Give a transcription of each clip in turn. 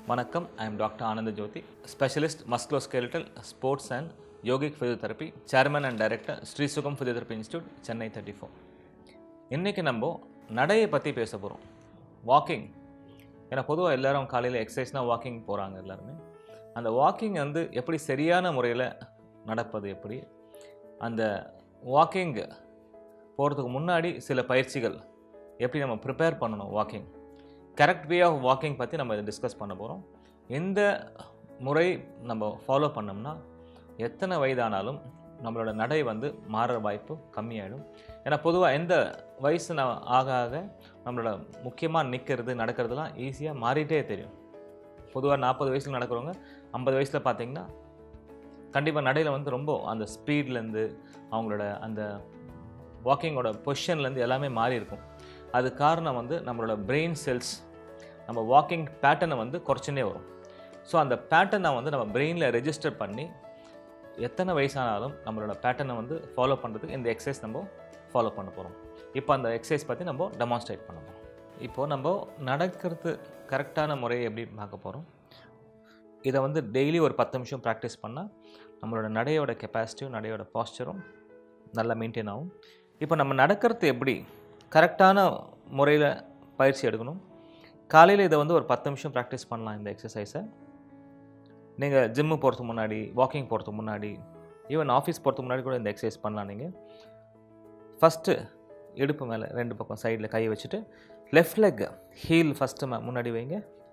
வணக்கம் ஐ am doctor Ananda Jothi specialist musculoskeletal sports and yogic physiotherapy chairman and director Sri Sugam physiotherapy institute Chennai thirty four இன்றைக்கி நம்ம நடையை பற்றி பேச போகிறோம் வாக்கிங் ஏன்னா பொதுவாக எல்லாரும் காலையில் எக்ஸசைஸ்னால் வாக்கிங் போகிறாங்க எல்லாருமே அந்த வாக்கிங் வந்து எப்படி சரியான முறையில் நடப்பது எப்படி அந்த வாக்கிங் போகிறதுக்கு முன்னாடி சில பயிற்சிகள் எப்படி நம்ம ப்ரிப்பேர் பண்ணணும் walking correct way of walking பற்றி நம்ம இதை டிஸ்கஸ் பண்ண போகிறோம் எந்த முறை நம்ம ஃபாலோ பண்ணோம்னா எத்தனை வயதானாலும் நம்மளோட நடை வந்து மாறுற வாய்ப்பு கம்மியாயிடும் ஏன்னா பொதுவாக எந்த வயசு நான் ஆக ஆக நம்மளோட முக்கியமாக நிற்கிறது நடக்கிறதுலாம் ஈஸியாக மாறிட்டே தெரியும் பொதுவாக நாற்பது வயசில் நடக்கிறவங்க ஐம்பது வயசில் பார்த்தீங்கன்னா கண்டிப்பாக நடையில் வந்து ரொம்ப அந்த ஸ்பீட்லேருந்து அவங்களோட அந்த வாக்கிங்கோட பொசிஷன்லேருந்து எல்லாமே மாறி இருக்கும் அது காரணம் வந்து நம்மளோட பிரெயின் செல்ஸ் நம்ம வாக்கிங் பேட்டர்னை வந்து குறைச்சுனே வரும் ஸோ அந்த பேட்டர்னை வந்து நம்ம பிரெயினில் ரெஜிஸ்டர் பண்ணி எத்தனை வயசானாலும் நம்மளோட பேட்டர்னை வந்து ஃபாலோ பண்ணுறதுக்கு இந்த எக்ஸசைஸ் நம்ம ஃபாலோ பண்ண போகிறோம் இப்போ அந்த எக்ஸசைஸ் பற்றி நம்ம டெமான்ஸ்ட்ரேட் பண்ண போகிறோம் இப்போது நம்ம நடக்கிறது கரெக்டான முறையை எப்படி பார்க்க போகிறோம் இதை வந்து டெய்லி ஒரு பத்து நிமிஷம் ப்ராக்டிஸ் பண்ணால் நம்மளோட நடையோட கெப்பாசிட்டியும் நடையோட பாஸ்டரும் நல்லா மெயின்டைன் ஆகும் இப்போ நம்ம நடக்கிறது எப்படி கரெக்டான முறையில் பயிற்சி எடுக்கணும் காலையில் இதை வந்து ஒரு பத்து நிமிஷம் ப்ராக்டிஸ் பண்ணலாம் இந்த எக்ஸசைஸை நீங்கள் ஜிம்மு போகிறதுக்கு முன்னாடி வாக்கிங் போகிறதுக்கு முன்னாடி ஈவன் ஆஃபீஸ் போகிறதுக்கு முன்னாடி கூட இந்த எக்ஸசைஸ் பண்ணலாம் நீங்கள் ஃபஸ்ட்டு இடுப்பு மேலே ரெண்டு பக்கம் சைடில் கை வச்சுட்டு லெஃப்ட் லெக் ஹீல் ஃபஸ்ட்டு முன்னாடி வைங்க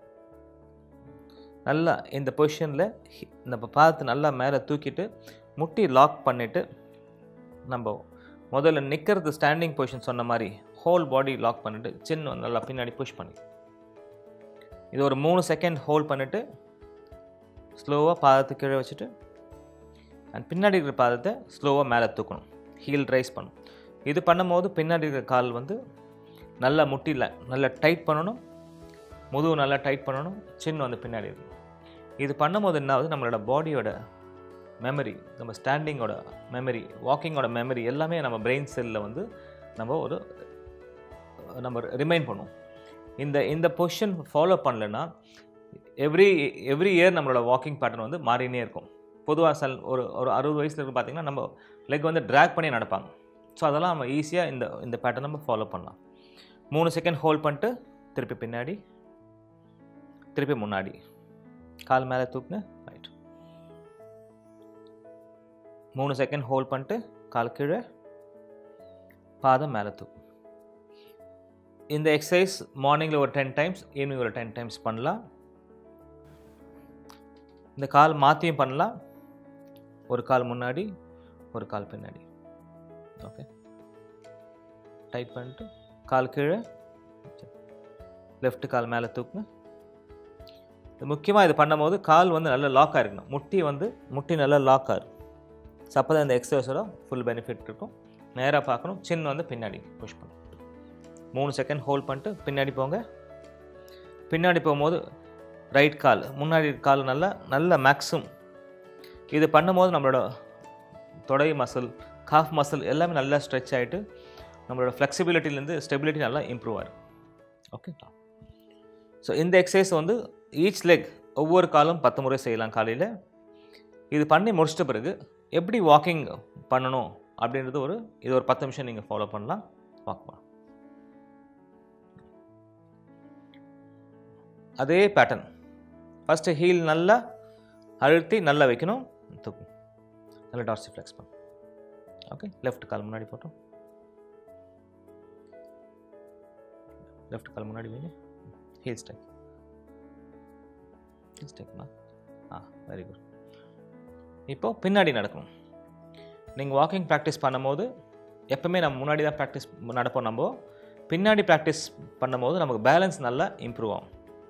நல்லா இந்த பொசிஷனில் நம்ம பார்த்து நல்லா மேலே தூக்கிட்டு முட்டி லாக் பண்ணிவிட்டு நம்ம முதல்ல நிற்கிறது ஸ்டாண்டிங் பொசிஷன் சொன்ன மாதிரி ஹோல் பாடி லாக் பண்ணிவிட்டு சின்ன நல்லா பின்னாடி புஷ் பண்ணி இது ஒரு மூணு செகண்ட் ஹோல்ட் பண்ணிவிட்டு ஸ்லோவாக பாதத்தை கீழே வச்சுட்டு அண்ட் பின்னாடி இருக்கிற பாதத்தை ஸ்லோவாக மேலே தூக்கணும் ஹீல் ரைஸ் பண்ணணும் இது பண்ணும்போது பின்னாடி இருக்கிற கால் வந்து நல்லா முட்டியில் நல்லா டைட் பண்ணணும் முதுகு நல்லா டைட் பண்ணணும் சின்ன வந்து பின்னாடி இருக்கும் இது பண்ணும்போது என்ன ஆகுது நம்மளோட பாடியோட மெமரி நம்ம ஸ்டாண்டிங்கோட மெமரி வாக்கிங்கோட மெமரி எல்லாமே நம்ம பிரெயின் செல்லில் வந்து நம்ம ஒரு நம்ம ரிமைண்ட் பண்ணுவோம் இந்த இந்த பொசிஷன் ஃபாலோ பண்ணலன்னா எவ்ரி எவ்ரி இயர் நம்மளோட வாக்கிங் பேட்டர்ன் வந்து மாறினே இருக்கும் பொதுவாக சல் ஒரு ஒரு அறுபது வயசில் இருக்கு பார்த்தீங்கன்னா நம்ம லெக் வந்து ட்ராக் பண்ணி நடப்பாங்க ஸோ அதெல்லாம் நம்ம ஈஸியாக இந்த இந்த பேட்டர்ன் நம்ம ஃபாலோ பண்ணலாம் மூணு செகண்ட் ஹோல்ட் பண்ணிட்டு திருப்பி பின்னாடி திருப்பி முன்னாடி கால் மேலே தூக்குங்க ரைட் மூணு செகண்ட் ஹோல்ட் பண்ணிட்டு கால் கீழே பாதம் மேலே தூக்கும் இந்த எக்ஸசைஸ் மார்னிங்கில் ஒரு டென் டைம்ஸ் ஈவினிங் ஒரு டென் டைம்ஸ் பண்ணலாம் இந்த கால் மாற்றியும் பண்ணலாம் ஒரு கால் முன்னாடி ஒரு கால் பின்னாடி ஓகே டைட் பண்ணிட்டு கால் கீழே லெஃப்ட் கால் மேலே தூக்குங்க முக்கியமாக இது பண்ணும்போது கால் வந்து நல்லா லாக் ஆகிருக்கணும் முட்டி வந்து முட்டி நல்லா லாக் ஆகும் ஸோ அப்போ தான் இந்த எக்ஸசைஸோட ஃபுல் பெனிஃபிட் இருக்கும் நேராக பார்க்கணும் சின்ன வந்து பின்னாடி புஷ் பண்ணும் மூணு செகண்ட் ஹோல்ட் பண்ணிட்டு பின்னாடி போங்க பின்னாடி போகும்போது ரைட் கால் முன்னாடி கால் நல்லா நல்ல மேக்ஸிமம் இது பண்ணும்போது நம்மளோட தொடை மசில் காஃப் மசில் எல்லாமே நல்லா ஸ்ட்ரெச் ஆகிட்டு நம்மளோட ஃப்ளெக்சிபிலிட்டிலேருந்து ஸ்டெபிலிட்டி நல்லா இம்ப்ரூவ் ஆகும் ஓகே ஸோ இந்த எக்ஸசைஸ் வந்து ஈச் லெக் ஒவ்வொரு காலும் பத்து முறை செய்யலாம் காலையில் இது பண்ணி முடிச்சிட்ட பிறகு எப்படி வாக்கிங் பண்ணணும் அப்படின்றது ஒரு இது ஒரு பத்து நிமிஷம் நீங்கள் ஃபாலோ பண்ணலாம் வாக் பண்ணலாம் அதே பேட்டர்ன் ஃபஸ்ட்டு ஹீல் நல்லா அழுத்தி நல்லா வைக்கணும் தூக்கும் நல்லா டார்சி ஃப்ளெக்ஸ் பண்ணும் ஓகே லெஃப்ட் கால் முன்னாடி போட்டோம் லெஃப்ட் கால் முன்னாடி வைங்க ஹீல் ஸ்டெக் ஹீல் ஸ்டெக்னா ஆ வெரி குட் இப்போது பின்னாடி நடக்கணும் நீங்கள் வாக்கிங் ப்ராக்டிஸ் பண்ணும்போது எப்போவுமே நம்ம முன்னாடி தான் ப்ராக்டிஸ் நடப்போம் நம்ம பின்னாடி ப்ராக்டிஸ் பண்ணும்போது நமக்கு பேலன்ஸ் நல்லா இம்ப்ரூவ் ஆகும்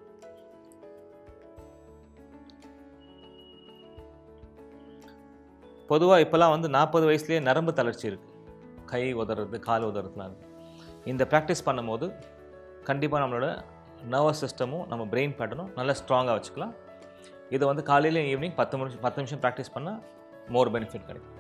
பொதுவாக இப்போல்லாம் வந்து நாற்பது வயசுலேயே நரம்பு தளர்ச்சி இருக்குது கை உதறது கால் உதறதுலாம் இருக்குது இந்த ப்ராக்டிஸ் பண்ணும்போது கண்டிப்பாக நம்மளோட நர்வஸ் சிஸ்டமும் நம்ம பிரெயின் பேட்டர்னும் நல்லா ஸ்ட்ராங்காக வச்சுக்கலாம் இதை வந்து காலையிலையும் ஈவினிங் பத்து நிமிஷம் பத்து நிமிஷம் ப்ராக்டிஸ் பண்ணால் மோர் பெனிஃபிட் கிடைக்கும்